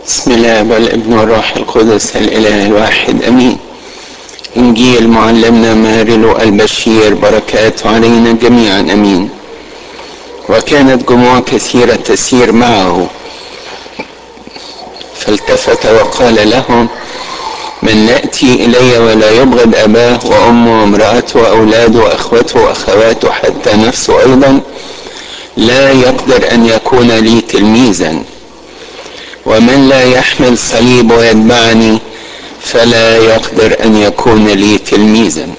بسم الله والابن والروح القدس الاله الواحد امين انجيل معلمنا مارلو البشير بركاته علينا جميعا امين وكانت جموع كثيره تسير معه فالتفت وقال لهم من ناتي الي ولا يبغض اباه وامه وامراته واولاده واخوته واخواته حتى نفسه ايضا لا يقدر ان يكون لي تلميذا ومن لا يحمل صليب ويتبعني فلا يقدر ان يكون لي تلميذا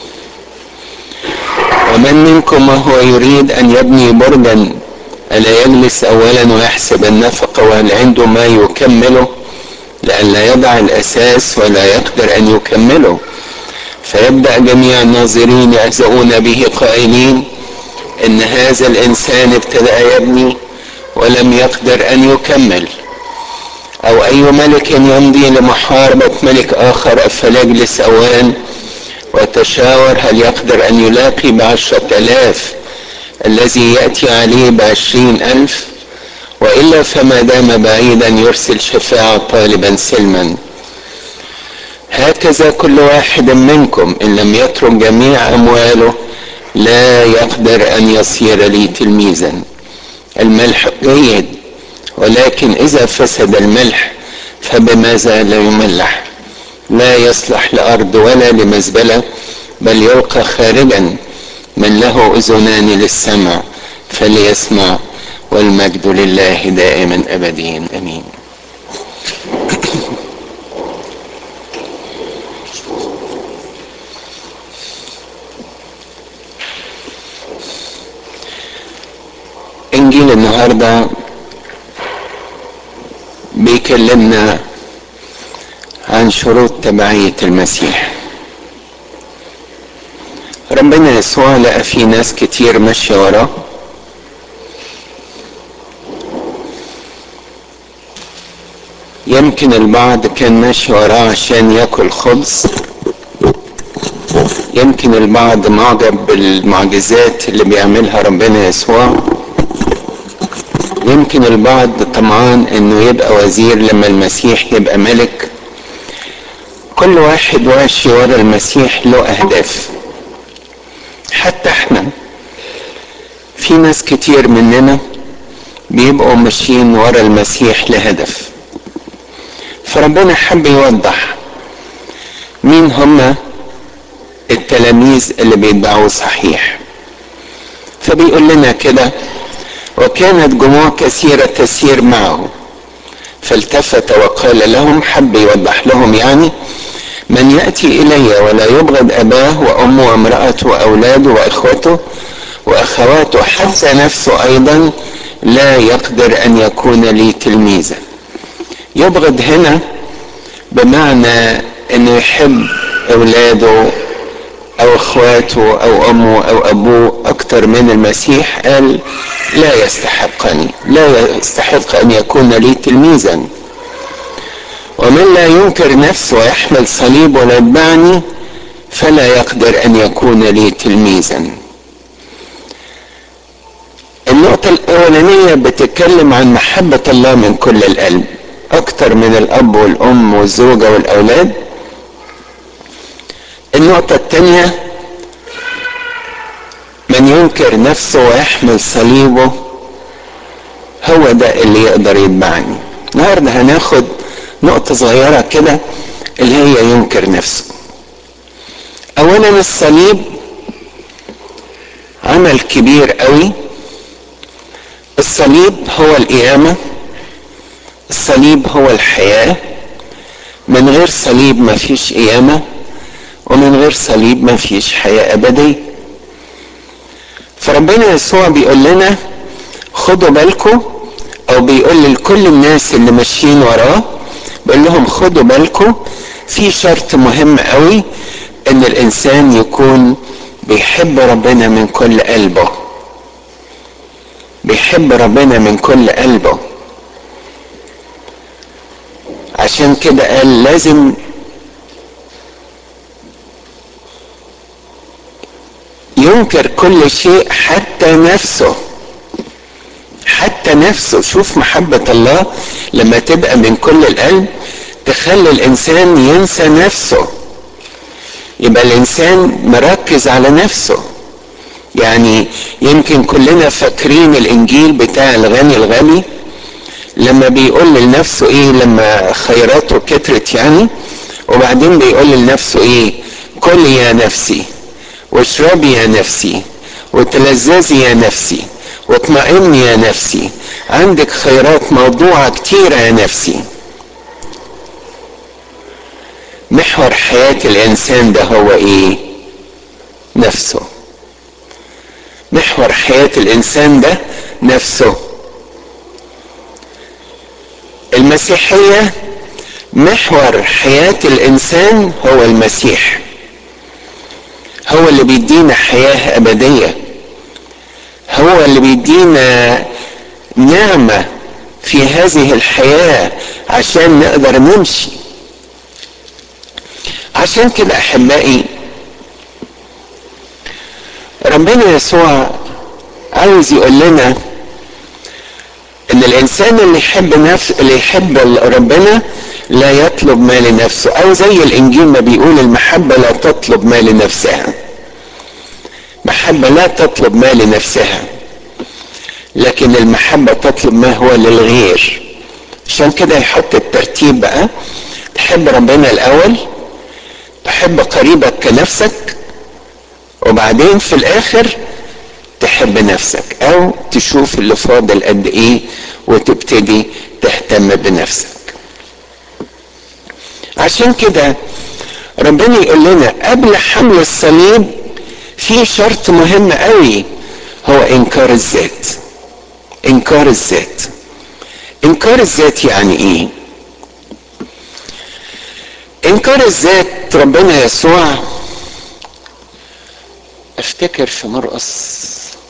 ومن منكم وهو يريد ان يبني برجا الا يجلس اولا ويحسب النفقه وهل عنده ما يكمله لئلا يضع الاساس ولا يقدر ان يكمله فيبدا جميع الناظرين يهزؤون به قائلين ان هذا الانسان ابتدا يبني ولم يقدر ان يكمل او اي ملك يمضي لمحاربة ملك اخر فليجلس اولا وتشاور هل يقدر ان يلاقي بعشرة الاف الذي يأتي عليه بعشرين الف والا فما دام بعيدا يرسل شفاعة طالبا سلما هكذا كل واحد منكم ان لم يترك جميع امواله لا يقدر ان يصير لي تلميذا الملح جيد ولكن اذا فسد الملح فبماذا لا يملح لا يصلح لارض ولا لمزبله بل يلقى خارجا من له اذنان للسمع فليسمع والمجد لله دائما ابديا امين انجيل النهارده بيكلمنا عن شروط تبعية المسيح ربنا يسوع لقى في ناس كتير ماشية وراه يمكن البعض كان ماشي وراه عشان ياكل خبز يمكن البعض معجب بالمعجزات اللي بيعملها ربنا يسوع يمكن البعض طمعان انه يبقى وزير لما المسيح يبقى ملك كل واحد ماشي ورا المسيح له اهداف حتى احنا في ناس كتير مننا بيبقوا ماشيين ورا المسيح لهدف فربنا حب يوضح مين هم التلاميذ اللي بيتبعوه صحيح فبيقول لنا كده وكانت جموع كثيرة تسير معه فالتفت وقال لهم حب يوضح لهم يعني من يأتي إلي ولا يبغض أباه وأمه وامرأته وأولاده وإخوته وأخواته حتى نفسه أيضا لا يقدر أن يكون لي تلميذا يبغض هنا بمعنى أنه يحب أولاده او اخواته او امه او ابوه اكتر من المسيح قال لا يستحقني لا يستحق ان يكون لي تلميذا ومن لا ينكر نفسه ويحمل صليب ولا يتبعني فلا يقدر ان يكون لي تلميذا النقطة الأولانية بتتكلم عن محبة الله من كل القلب أكتر من الأب والأم والزوجة والأولاد النقطة الثانية من ينكر نفسه ويحمل صليبه هو ده اللي يقدر يتبعني النهارده هناخد نقطة صغيرة كده اللي هي ينكر نفسه أولا الصليب عمل كبير قوي الصليب هو القيامة الصليب هو الحياة من غير صليب ما فيش قيامة ومن غير صليب ما فيش حياة أبدية فربنا يسوع بيقول لنا خدوا بالكم أو بيقول لكل الناس اللي ماشيين وراه بيقول لهم خدوا بالكم في شرط مهم قوي إن الإنسان يكون بيحب ربنا من كل قلبه بيحب ربنا من كل قلبه عشان كده قال لازم ينكر كل شيء حتى نفسه حتى حتى نفسه شوف محبة الله لما تبقى من كل القلب تخلي الانسان ينسى نفسه يبقى الانسان مركز على نفسه يعني يمكن كلنا فاكرين الانجيل بتاع الغني الغني لما بيقول لنفسه ايه لما خيراته كترت يعني وبعدين بيقول لنفسه ايه كل يا نفسي واشربي يا نفسي وتلذذي يا نفسي واطمئني يا نفسي عندك خيرات موضوعة كتيرة يا نفسي محور حياة الإنسان ده هو إيه؟ نفسه محور حياة الإنسان ده نفسه المسيحية محور حياة الإنسان هو المسيح هو اللي بيدينا حياة أبدية هو اللي بيدينا نعمة في هذه الحياة عشان نقدر نمشي عشان كده أحبائي ربنا يسوع عاوز يقول لنا ان الانسان اللي يحب نفس اللي يحب ربنا لا يطلب ما لنفسه او زي الانجيل ما بيقول المحبه لا تطلب ما لنفسها محبه لا تطلب ما لنفسها لكن المحبه تطلب ما هو للغير عشان كده يحط الترتيب بقى تحب ربنا الاول تحب قريبك كنفسك وبعدين في الاخر تحب نفسك او تشوف اللي فاضل قد ايه وتبتدي تهتم بنفسك عشان كده ربنا يقول لنا قبل حمل الصليب في شرط مهم قوي هو انكار الذات انكار الذات انكار الذات يعني ايه انكار الذات ربنا يسوع افتكر في مرقص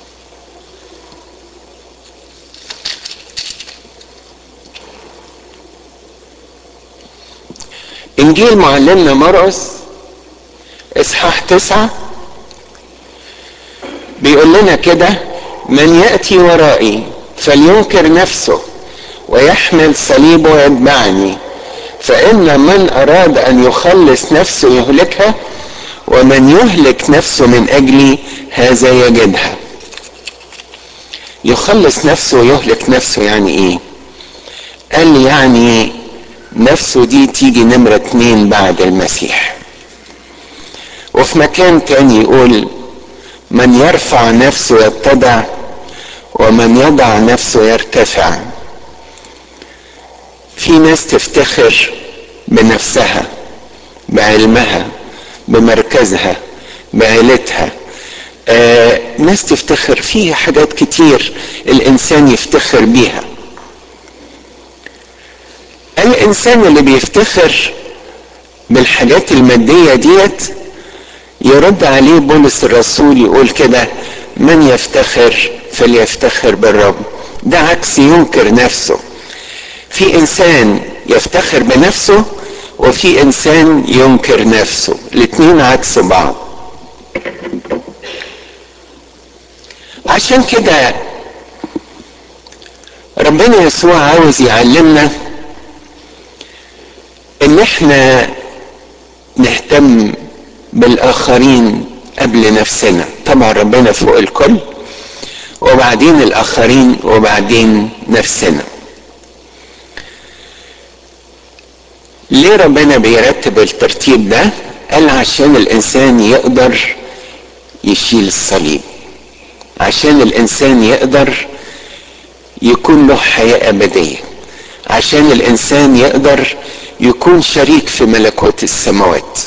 انجيل معلمنا مرقص اصحاح تسعة بيقول لنا كده من يأتي ورائي فلينكر نفسه ويحمل صليبه ويتبعني فإن من أراد أن يخلص نفسه يهلكها ومن يهلك نفسه من أجلي هذا يجدها يخلص نفسه ويهلك نفسه يعني ايه قال لي يعني نفسه دي تيجي نمرة اتنين بعد المسيح وفي مكان تاني يقول من يرفع نفسه يتضع ومن يضع نفسه يرتفع في ناس تفتخر بنفسها بعلمها بمركزها بعيلتها آه ناس تفتخر في حاجات كتير الانسان يفتخر بيها الانسان اللي بيفتخر بالحاجات المادية ديت يرد عليه بولس الرسول يقول كده من يفتخر فليفتخر بالرب ده عكس ينكر نفسه في انسان يفتخر بنفسه وفي انسان ينكر نفسه الاتنين عكس بعض عشان كده ربنا يسوع عاوز يعلمنا ان احنا نهتم بالاخرين قبل نفسنا طبعا ربنا فوق الكل وبعدين الاخرين وبعدين نفسنا ليه ربنا بيرتب الترتيب ده قال عشان الانسان يقدر يشيل الصليب عشان الانسان يقدر يكون له حياه ابديه عشان الانسان يقدر يكون شريك في ملكوت السماوات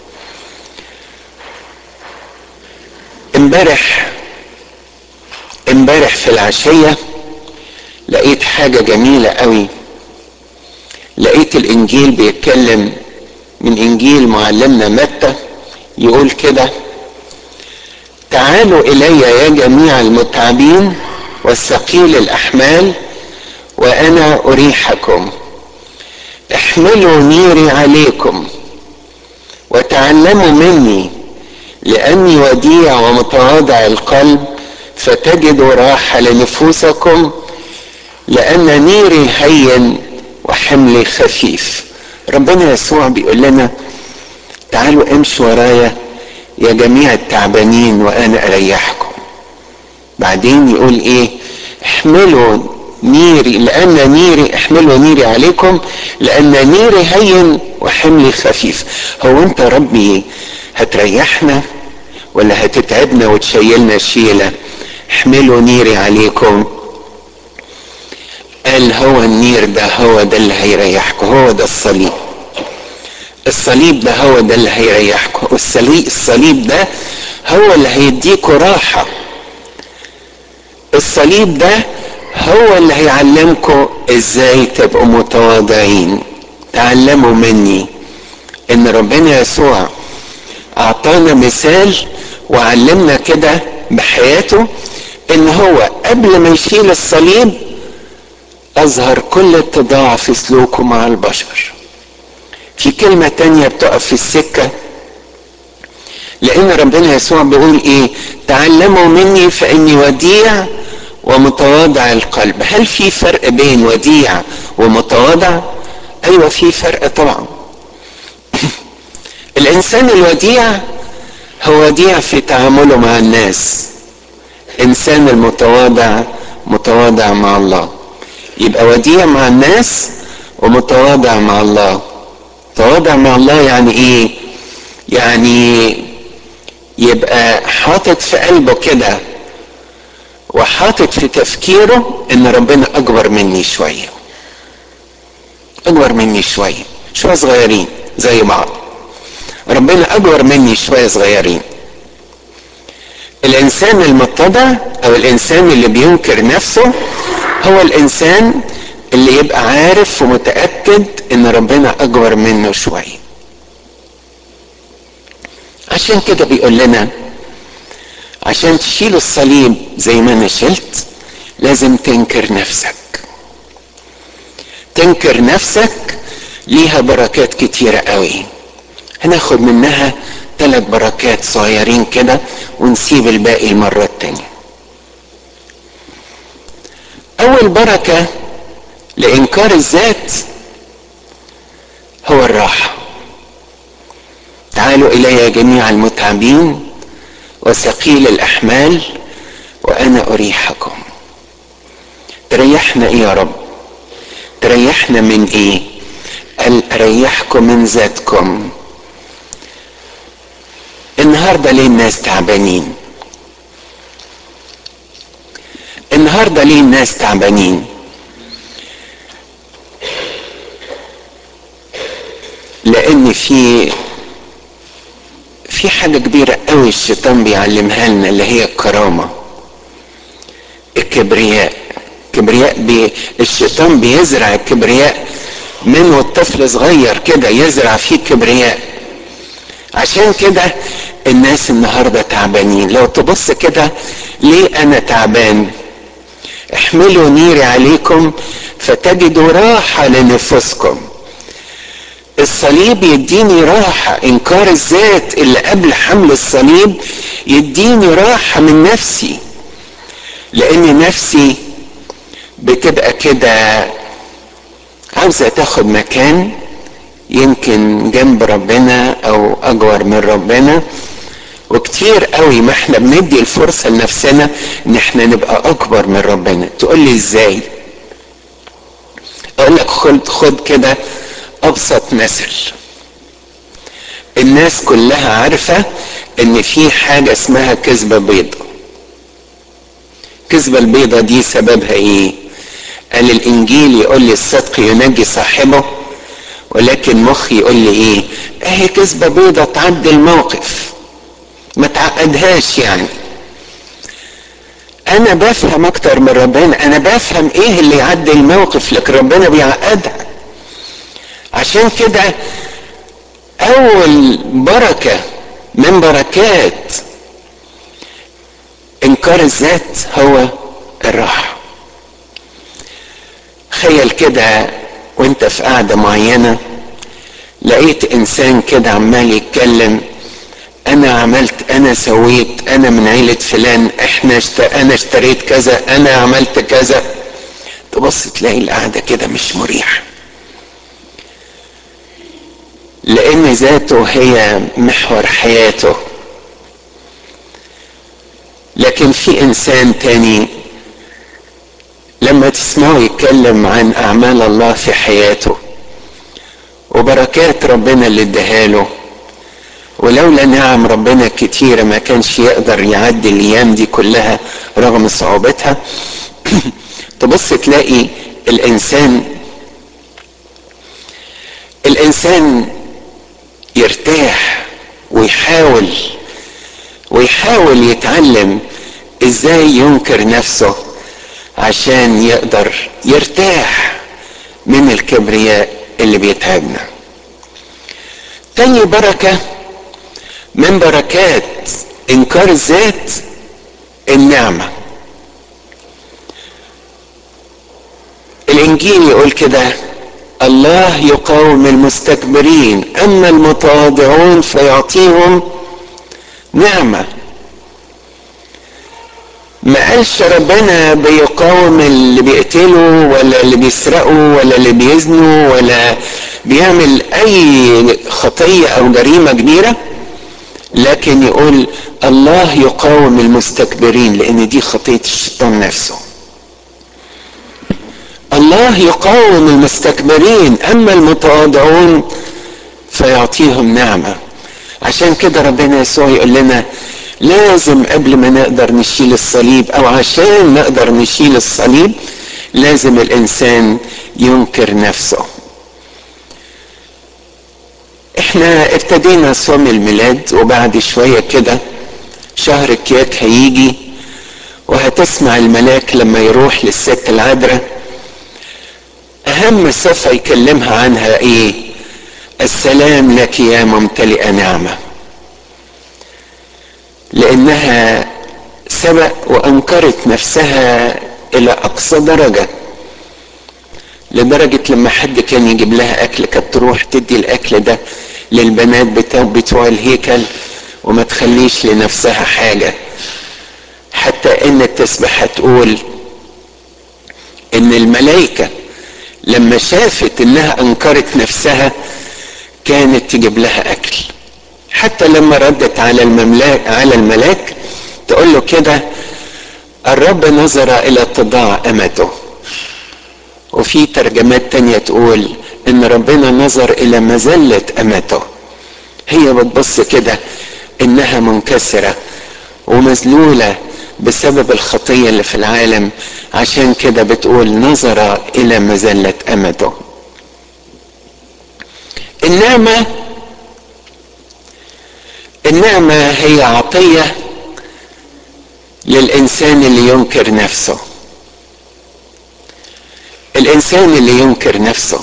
امبارح امبارح في العشيه لقيت حاجه جميله قوي لقيت الانجيل بيتكلم من انجيل معلمنا متى يقول كده تعالوا الي يا جميع المتعبين والثقيل الاحمال وانا اريحكم احملوا نيري عليكم وتعلموا مني لاني وديع ومتواضع القلب فتجدوا راحه لنفوسكم لان نيري هين وحملي خفيف ربنا يسوع بيقول لنا تعالوا امشوا ورايا يا جميع التعبانين وانا اريحكم بعدين يقول ايه احملوا نيري لان نيري احملوا نيري عليكم لان نيري هين وحملي خفيف هو انت ربي هتريحنا ولا هتتعبنا وتشيلنا شيله احملوا نيري عليكم قال هو النير ده هو ده اللي هيريحكم هو ده الصليب الصليب ده هو ده اللي هيريحكم والصليب الصليب ده هو اللي هيديكوا راحة الصليب ده هو اللي هيعلمكم ازاي تبقوا متواضعين تعلموا مني ان ربنا يسوع اعطانا مثال وعلمنا كده بحياته ان هو قبل ما يشيل الصليب اظهر كل اتضاع في سلوكه مع البشر في كلمة تانية بتقف في السكة لان ربنا يسوع بيقول ايه تعلموا مني فاني وديع ومتواضع القلب هل في فرق بين وديع ومتواضع ايوه في فرق طبعا الانسان الوديع هو وديع في تعامله مع الناس انسان المتواضع متواضع مع الله يبقى وديع مع الناس ومتواضع مع الله تواضع مع الله يعني ايه يعني يبقى حاطط في قلبه كده وحاطط في تفكيره ان ربنا اكبر مني شويه اكبر مني شويه شويه صغيرين زي بعض ربنا اكبر مني شويه صغيرين الانسان المتضع او الانسان اللي بينكر نفسه هو الانسان اللي يبقى عارف ومتاكد ان ربنا اكبر منه شويه عشان كده بيقول لنا عشان تشيل الصليب زي ما انا شلت لازم تنكر نفسك تنكر نفسك ليها بركات كتيرة قوي هناخد منها ثلاث بركات صغيرين كده ونسيب الباقي المرة التانية اول بركة لانكار الذات هو الراحة تعالوا الي جميع المتعبين وثقيل الاحمال وانا اريحكم تريحنا ايه يا رب تريحنا من ايه قال اريحكم من ذاتكم النهارده ليه الناس تعبانين النهارده ليه الناس تعبانين لان في في حاجة كبيرة قوي الشيطان بيعلمها لنا اللي هي الكرامة الكبرياء كبرياء بي الشيطان بيزرع الكبرياء من والطفل صغير كده يزرع فيه كبرياء عشان كده الناس النهاردة تعبانين لو تبص كده ليه انا تعبان احملوا نيري عليكم فتجدوا راحة لنفوسكم الصليب يديني راحة انكار الذات اللي قبل حمل الصليب يديني راحة من نفسي لان نفسي بتبقى كده عاوزة تاخد مكان يمكن جنب ربنا او اجور من ربنا وكتير قوي ما احنا بندي الفرصة لنفسنا ان احنا نبقى اكبر من ربنا تقول لي ازاي اقول لك خد خد كده ابسط مثل الناس كلها عارفة ان في حاجة اسمها كذبة بيضة الكذبة البيضة دي سببها ايه قال الانجيل يقول لي الصدق ينجي صاحبه ولكن مخي يقول لي ايه اهي كذبة بيضة تعدي الموقف ما تعقدهاش يعني انا بفهم اكتر من ربنا انا بفهم ايه اللي يعدي الموقف لكن ربنا بيعقدها عشان كده اول بركة من بركات انكار الذات هو الراحة تخيل كده وانت في قعدة معينة لقيت انسان كده عمال يتكلم انا عملت انا سويت انا من عيلة فلان احنا اشت... انا اشتريت كذا انا عملت كذا تبص تلاقي القعدة كده مش مريحة لأن ذاته هي محور حياته لكن في إنسان تاني لما تسمعه يتكلم عن أعمال الله في حياته وبركات ربنا اللي اداها ولولا نعم ربنا كتيرة ما كانش يقدر يعدي الأيام دي كلها رغم صعوبتها تبص تلاقي الإنسان الإنسان يرتاح ويحاول ويحاول يتعلم ازاي ينكر نفسه عشان يقدر يرتاح من الكبرياء اللي بيتعبنا تاني بركة من بركات انكار الذات النعمة الانجيل يقول كده الله يقاوم المستكبرين اما المتواضعون فيعطيهم نعمه ما قالش ربنا بيقاوم اللي بيقتلوا ولا اللي بيسرقوا ولا اللي بيزنوا ولا بيعمل اي خطيه او جريمه كبيره لكن يقول الله يقاوم المستكبرين لان دي خطيه الشيطان نفسه الله يقاوم المستكبرين اما المتواضعون فيعطيهم نعمه عشان كده ربنا يسوع يقول لنا لازم قبل ما نقدر نشيل الصليب او عشان نقدر نشيل الصليب لازم الانسان ينكر نفسه احنا ابتدينا صوم الميلاد وبعد شوية كده شهر الكياك هيجي وهتسمع الملاك لما يروح للست العذراء اهم صفة يكلمها عنها ايه السلام لك يا ممتلئة نعمة لانها سبق وانكرت نفسها الى اقصى درجة لدرجة لما حد كان يجيب لها اكل كانت تروح تدي الاكل ده للبنات بتوع, بتوع الهيكل وما تخليش لنفسها حاجة حتى ان التسبيحة تقول ان الملائكة لما شافت انها انكرت نفسها كانت تجيب لها اكل حتى لما ردت على المملاك على الملاك تقول له كده الرب نظر الى اتضاع امته وفي ترجمات تانية تقول ان ربنا نظر الى مذلة امته هي بتبص كده انها منكسرة ومذلولة بسبب الخطية اللي في العالم عشان كده بتقول نظر الى مذلة امته النعمة النعمة هي عطية للإنسان اللي ينكر نفسه الإنسان اللي ينكر نفسه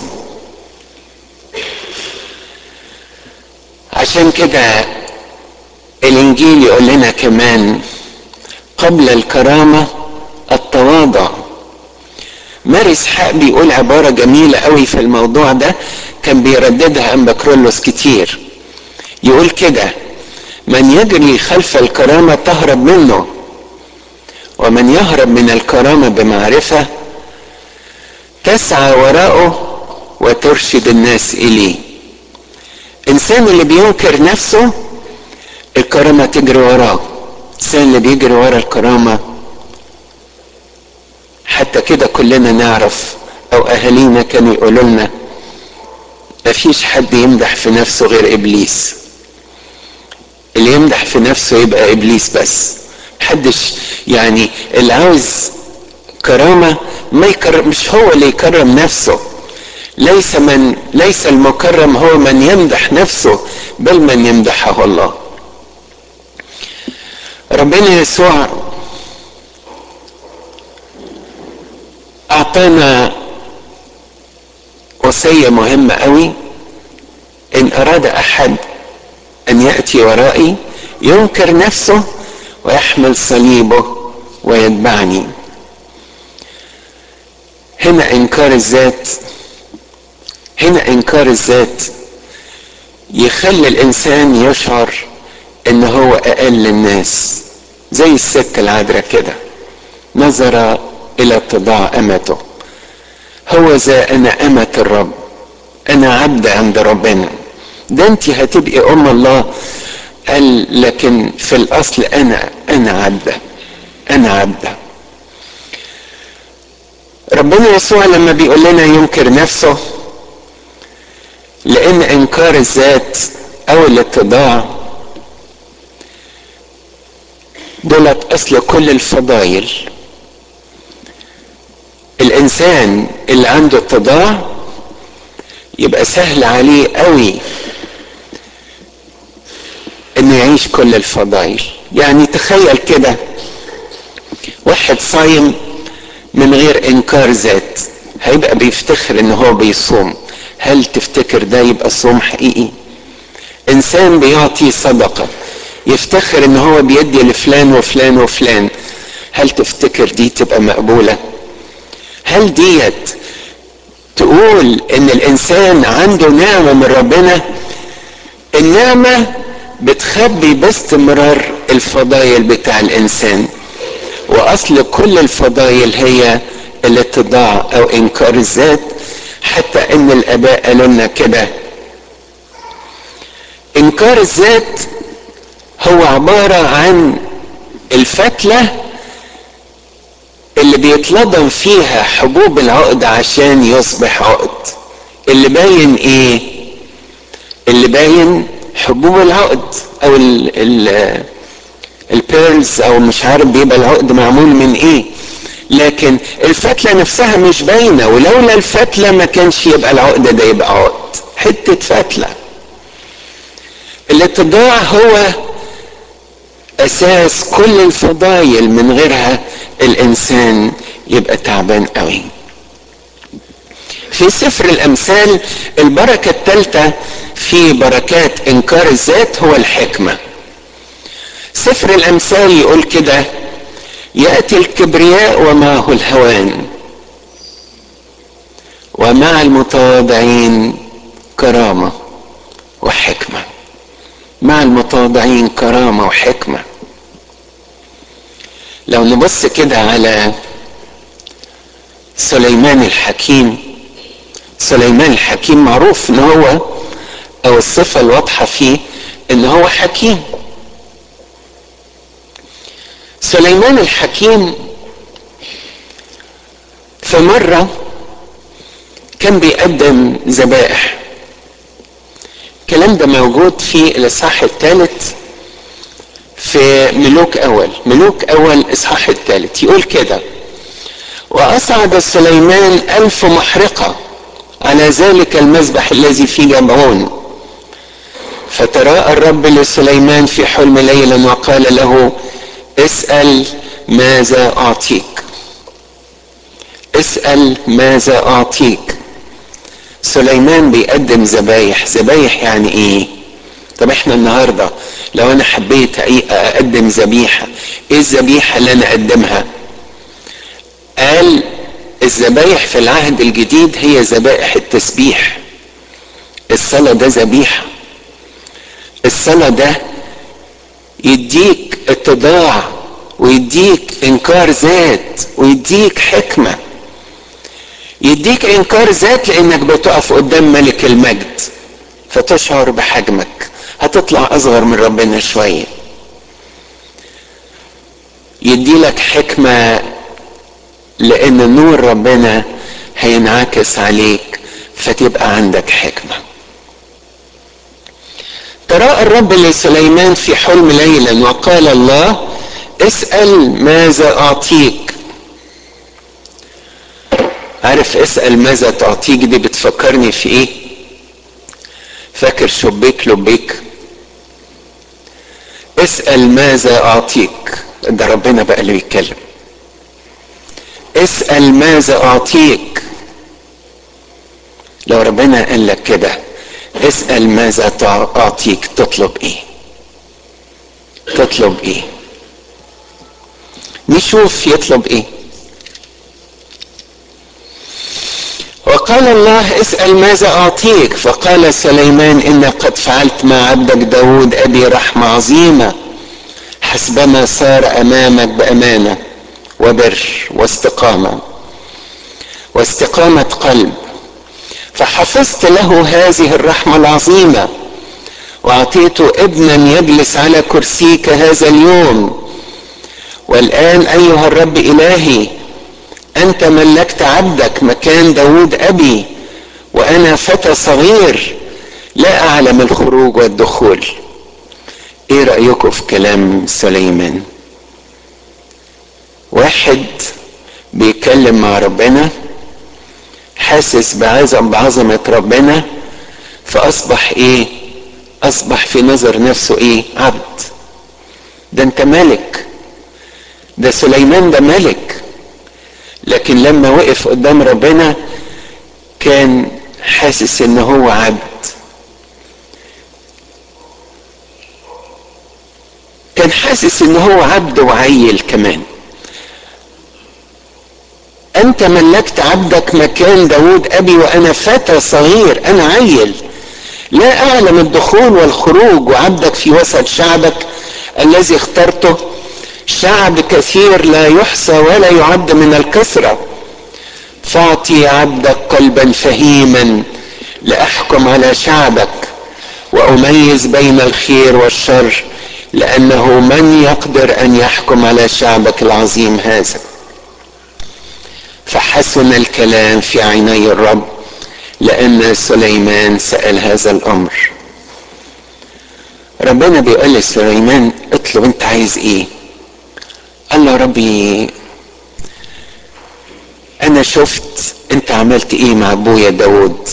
عشان كده الإنجيل يقول لنا كمان قبل الكرامة التواضع ماري اسحاق بيقول عبارة جميلة قوي في الموضوع ده كان بيرددها أمبكرولوس كتير يقول كده من يجري خلف الكرامة تهرب منه ومن يهرب من الكرامة بمعرفة تسعى وراءه وترشد الناس إليه إنسان اللي بينكر نفسه الكرامة تجري وراه الإنسان اللي بيجري ورا الكرامة حتى كده كلنا نعرف أو أهالينا كانوا يقولوا لنا مفيش حد يمدح في نفسه غير إبليس اللي يمدح في نفسه يبقى ابليس بس محدش يعني اللي عاوز كرامة ما يكرم مش هو اللي يكرم نفسه ليس من ليس المكرم هو من يمدح نفسه بل من يمدحه الله ربنا يسوع اعطانا وصية مهمة قوي ان اراد احد ان ياتي ورائي ينكر نفسه ويحمل صليبه ويتبعني هنا انكار الذات هنا انكار الذات يخلي الانسان يشعر ان هو اقل الناس زي الست العذراء كده نظر الى اتضاع امته هو ذا انا امة الرب انا عبد عند ربنا ده انت هتبقي ام الله قال لكن في الاصل انا انا عبده انا عبده ربنا يسوع لما بيقول لنا ينكر نفسه لان انكار الذات او الاتضاع دولت اصل كل الفضايل الانسان اللي عنده اتضاع يبقى سهل عليه قوي انه يعيش كل الفضايل يعني تخيل كده واحد صايم من غير انكار ذات هيبقى بيفتخر ان هو بيصوم هل تفتكر ده يبقى صوم حقيقي انسان بيعطي صدقه يفتخر ان هو بيدي لفلان وفلان وفلان هل تفتكر دي تبقى مقبوله هل ديت تقول ان الانسان عنده نعمه من ربنا النعمه بتخبي باستمرار الفضايل بتاع الانسان واصل كل الفضايل هي الاتضاع او انكار الذات حتى ان الاباء قالوا لنا كده انكار الذات هو عباره عن الفتله اللي بيتلضم فيها حبوب العقد عشان يصبح عقد اللي باين ايه اللي باين حبوب العقد او ال ال البيرلز او مش عارف بيبقى العقد معمول من ايه لكن الفتله نفسها مش باينه ولولا الفتله ما كانش يبقى العقد ده يبقى عقد حته فتله الاتضاع هو اساس كل الفضايل من غيرها الانسان يبقى تعبان قوي في سفر الامثال البركه الثالثه في بركات انكار الذات هو الحكمه سفر الامثال يقول كده ياتي الكبرياء ومعه الهوان ومع المتواضعين كرامه وحكمه مع المتواضعين كرامه وحكمه لو نبص كده على سليمان الحكيم سليمان الحكيم معروف ان هو او الصفه الواضحه فيه ان هو حكيم سليمان الحكيم في مره كان بيقدم ذبائح الكلام ده موجود في الاصحاح الثالث في ملوك اول ملوك اول اصحاح الثالث يقول كده واصعد سليمان الف محرقه على ذلك المذبح الذي في جبعون فتراءى الرب لسليمان في حلم ليلا وقال له اسال ماذا اعطيك اسال ماذا اعطيك سليمان بيقدم ذبايح ذبايح يعني ايه طب احنا النهارده لو انا حبيت اقدم ذبيحه ايه الذبيحه اللي انا اقدمها قال الذبايح في العهد الجديد هي ذبائح التسبيح الصلاه ده ذبيحه الصلاه ده يديك اتضاع ويديك انكار ذات ويديك حكمه يديك انكار ذات لانك بتقف قدام ملك المجد فتشعر بحجمك هتطلع اصغر من ربنا شويه يدي لك حكمه لان نور ربنا هينعكس عليك فتبقى عندك حكمه تراءى الرب لسليمان في حلم ليلا وقال الله اسال ماذا اعطيك عارف اسال ماذا تعطيك دي بتفكرني في ايه فاكر شبيك لبيك اسال ماذا اعطيك ده ربنا بقى اللي بيتكلم اسال ماذا اعطيك لو ربنا قال لك كده اسال ماذا اعطيك تطلب ايه تطلب ايه نشوف يطلب ايه وقال الله اسأل ماذا أعطيك فقال سليمان إن قد فعلت مع عبدك داود أبي رحمة عظيمة حسبما صار أمامك بأمانة وبر واستقامة واستقامة قلب فحفظت له هذه الرحمة العظيمة وأعطيته ابنا يجلس على كرسيك هذا اليوم والآن أيها الرب إلهي أنت ملكت عبدك مكان داود أبي وأنا فتى صغير لا أعلم الخروج والدخول إيه رأيكم في كلام سليمان واحد بيتكلم مع ربنا حاسس بعظم بعظمة ربنا فأصبح إيه أصبح في نظر نفسه إيه عبد ده أنت ملك ده سليمان ده ملك لكن لما وقف قدام ربنا كان حاسس ان هو عبد كان حاسس ان هو عبد وعيل كمان انت ملكت عبدك مكان داود ابي وانا فتى صغير انا عيل لا اعلم الدخول والخروج وعبدك في وسط شعبك الذي اخترته شعب كثير لا يحصى ولا يعد من الكثره فاعطي عبدك قلبا فهيما لاحكم على شعبك واميز بين الخير والشر لانه من يقدر ان يحكم على شعبك العظيم هذا فحسن الكلام في عيني الرب لان سليمان سال هذا الامر ربنا بيقول لسليمان اطلب انت عايز ايه قال له ربي انا شفت انت عملت ايه مع ابويا داود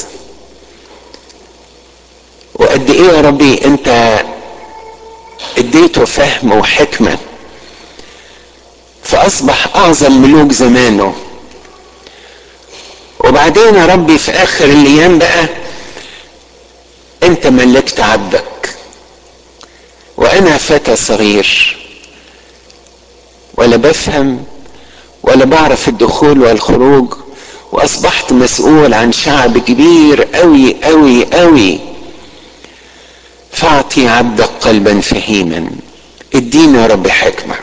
وقد ايه يا ربي انت اديته فهم وحكمة فاصبح اعظم ملوك زمانه وبعدين يا ربي في اخر الايام بقى انت ملكت عبدك وانا فتى صغير ولا بفهم ولا بعرف الدخول والخروج واصبحت مسؤول عن شعب كبير قوي قوي قوي فاعطي عبدك قلبا فهيما ادينا يا رب حكمه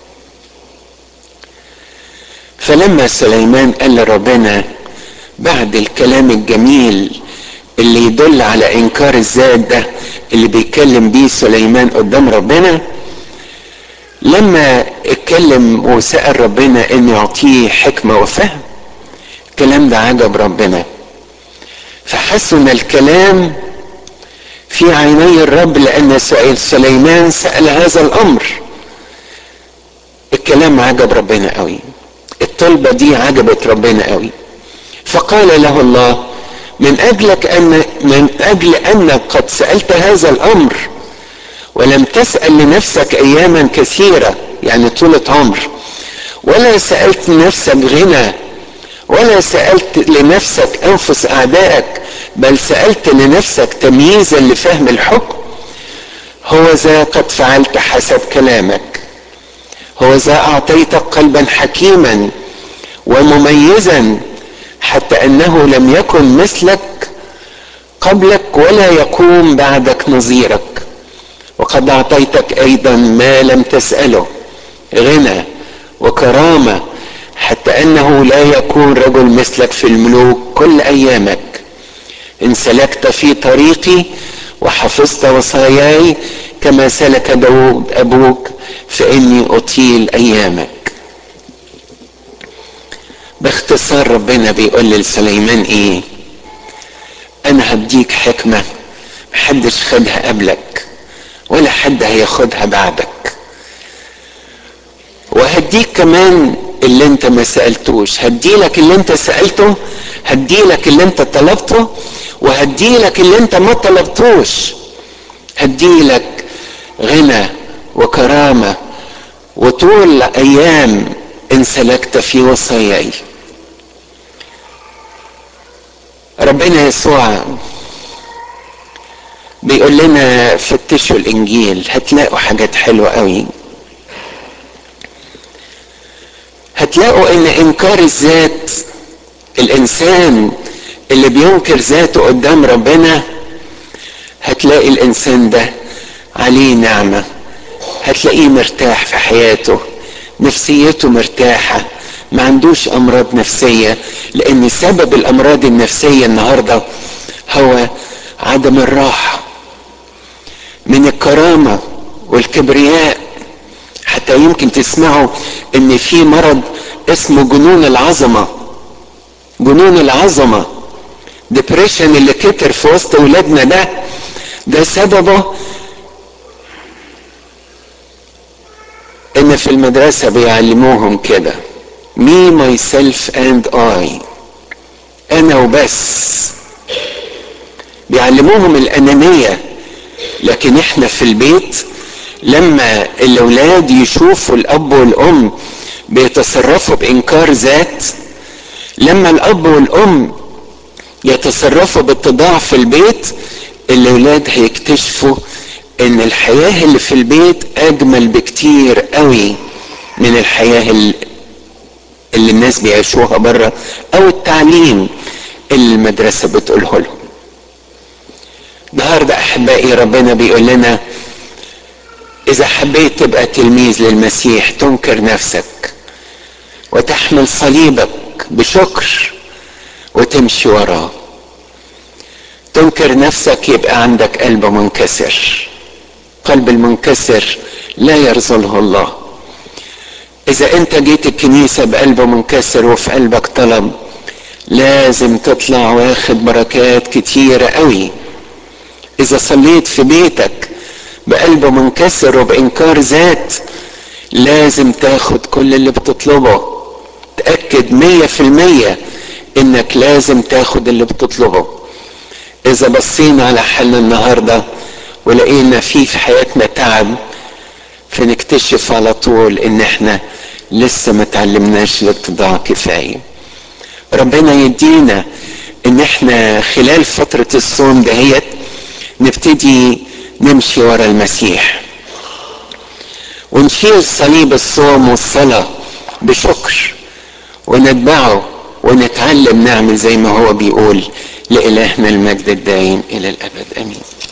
فلما سليمان قال لربنا بعد الكلام الجميل اللي يدل على انكار الذات ده اللي بيتكلم بيه سليمان قدام ربنا لما اتكلم وسأل ربنا ان يعطيه حكمة وفهم الكلام ده عجب ربنا فحسن الكلام في عيني الرب لان سليمان سأل هذا الامر الكلام عجب ربنا قوي الطلبة دي عجبت ربنا قوي فقال له الله من اجلك ان من اجل انك قد سألت هذا الامر ولم تسأل لنفسك اياما كثيرة يعني طولة عمر ولا سألت نفسك غنى ولا سألت لنفسك انفس اعدائك بل سألت لنفسك تمييزا لفهم الحكم هو ذا قد فعلت حسب كلامك هو ذا اعطيتك قلبا حكيما ومميزا حتى انه لم يكن مثلك قبلك ولا يقوم بعدك نظيرك وقد اعطيتك ايضا ما لم تساله غنى وكرامه حتى انه لا يكون رجل مثلك في الملوك كل ايامك ان سلكت في طريقي وحفظت وصاياي كما سلك داود ابوك فاني اطيل ايامك باختصار ربنا بيقول لسليمان ايه انا هديك حكمه محدش خدها قبلك ولا حد هياخدها بعدك وهديك كمان اللي انت ما سألتوش هديلك اللي انت سألته هديلك اللي انت طلبته وهديلك اللي انت ما طلبتوش هديلك غنى وكرامة وطول ايام ان سلكت في وصاياي ربنا يسوع بيقول لنا فتشوا الانجيل هتلاقوا حاجات حلوه قوي هتلاقوا ان انكار الذات الانسان اللي بينكر ذاته قدام ربنا هتلاقي الانسان ده عليه نعمه هتلاقيه مرتاح في حياته نفسيته مرتاحه ما عندوش امراض نفسيه لان سبب الامراض النفسيه النهارده هو عدم الراحه من الكرامه والكبرياء حتى يمكن تسمعوا ان في مرض اسمه جنون العظمه جنون العظمه ديبريشن اللي كتر في وسط ولادنا ده ده سببه ان في المدرسة بيعلموهم كده me myself and I انا وبس بيعلموهم الانانية لكن احنا في البيت لما الاولاد يشوفوا الاب والام بيتصرفوا بانكار ذات لما الاب والام يتصرفوا باتضاع في البيت الاولاد هيكتشفوا ان الحياة اللي في البيت اجمل بكتير قوي من الحياة اللي, اللي الناس بيعيشوها بره او التعليم اللي المدرسة بتقوله لهم النهاردة احبائي ربنا بيقول لنا اذا حبيت تبقى تلميذ للمسيح تنكر نفسك وتحمل صليبك بشكر وتمشي وراه تنكر نفسك يبقى عندك قلب منكسر قلب المنكسر لا يرزله الله اذا انت جيت الكنيسة بقلب منكسر وفي قلبك طلب لازم تطلع واخد بركات كتيرة قوي اذا صليت في بيتك بقلب منكسر وبانكار ذات لازم تاخد كل اللي بتطلبه تأكد مية في المية انك لازم تاخد اللي بتطلبه اذا بصينا على حالنا النهارده ولقينا فيه في حياتنا تعب فنكتشف على طول ان احنا لسه ما تعلمناش الاتضاع كفايه ربنا يدينا ان احنا خلال فترة الصوم دهيت نبتدي نمشي ورا المسيح ونشيل صليب الصوم والصلاة بشكر ونتبعه ونتعلم نعمل زي ما هو بيقول لإلهنا المجد الدائم إلى الأبد آمين